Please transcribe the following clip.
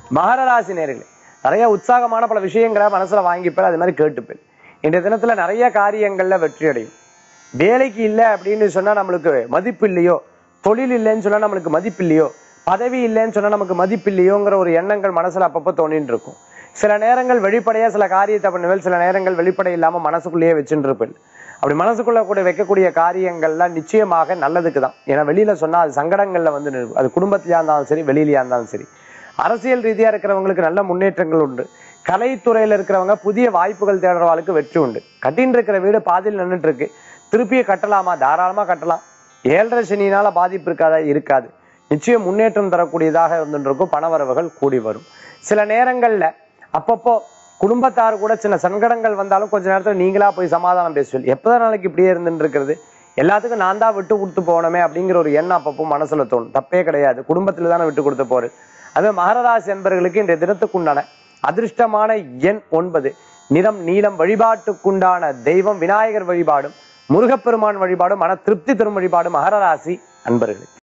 மகர ராசி நேர்களே நிறைய உற்சாகமான பல விஷயங்களை மனசுல வாங்கிப்பேன் அது மாதிரி கேட்டுப்பேன் இன்றைய தினத்துல நிறைய காரியங்கள்ல வெற்றி அடையும் வேலைக்கு இல்லை அப்படின்னு சொன்னா நம்மளுக்கு மதிப்பு இல்லையோ தொழில் இல்லைன்னு சொன்னா நம்மளுக்கு மதிப்பு இல்லையோ பதவி இல்லைன்னு சொன்னா நமக்கு மதிப்பு இல்லையோங்கிற ஒரு எண்ணங்கள் மனசுல அப்பப்போ தோணிட்டு இருக்கும் சில நேரங்கள் வெளிப்படையா சில காரியத்தை பண்ணுவேன் சில நேரங்கள் வெளிப்படை இல்லாம மனசுக்குள்ளேயே வச்சுட்டு இருப்பேன் அப்படி மனசுக்குள்ள கூட வைக்கக்கூடிய காரியங்கள்லாம் நிச்சயமாக நல்லதுக்கு தான் ஏன்னா வெளியில சொன்னா அது சங்கடங்கள்ல வந்து நிற்கும். அது குடும்பத்திலயா இருந்தாலும் சரி வெளியிலயா இருந்தாலும் சரி அரசியல் ரீதியா இருக்கிறவங்களுக்கு நல்ல முன்னேற்றங்கள் உண்டு கலைத்துறையில இருக்கிறவங்க புதிய வாய்ப்புகள் தேடுறவாளுக்கு வெற்றி உண்டு கட்டின்னு இருக்கிற வீடு பாதியில் நின்றுட்டு இருக்கு திருப்பியே கட்டலாமா தாராளமா கட்டலாம் ஏழரை சனியினால பாதிப்பு இருக்காதா இருக்காது நிச்சயம் முன்னேற்றம் தரக்கூடியதாக இருந்துட்டு இருக்கும் பணவரவுகள் கூடி வரும் சில நேரங்கள்ல அப்பப்போ குடும்பத்தார் கூட சின்ன சங்கடங்கள் வந்தாலும் கொஞ்ச நேரத்துல நீங்களா போய் சமாதானம் பேசுவீங்க எப்பதான் நாளைக்கு இப்படியே இருந்துட்டு இருக்கிறது எல்லாத்துக்கும் நான் தான் விட்டு கொடுத்து போகணுமே அப்படிங்கிற ஒரு எண்ணம் அப்பப்போ மனசுல தோணும் தப்பே கிடையாது குடும்பத்துல தானே விட்டு கொடுத்து போறது அது மகரராசி என்பவர்களுக்கு இன்றைய தினத்துக்குண்டான அதிர்ஷ்டமான எண் ஒன்பது நிறம் நீலம் வழிபாட்டுக்குண்டான தெய்வம் விநாயகர் வழிபாடும் முருகப்பெருமான் வழிபாடும் மன திருப்தி தரும் வழிபாடும் மகர ராசி அன்பர்களே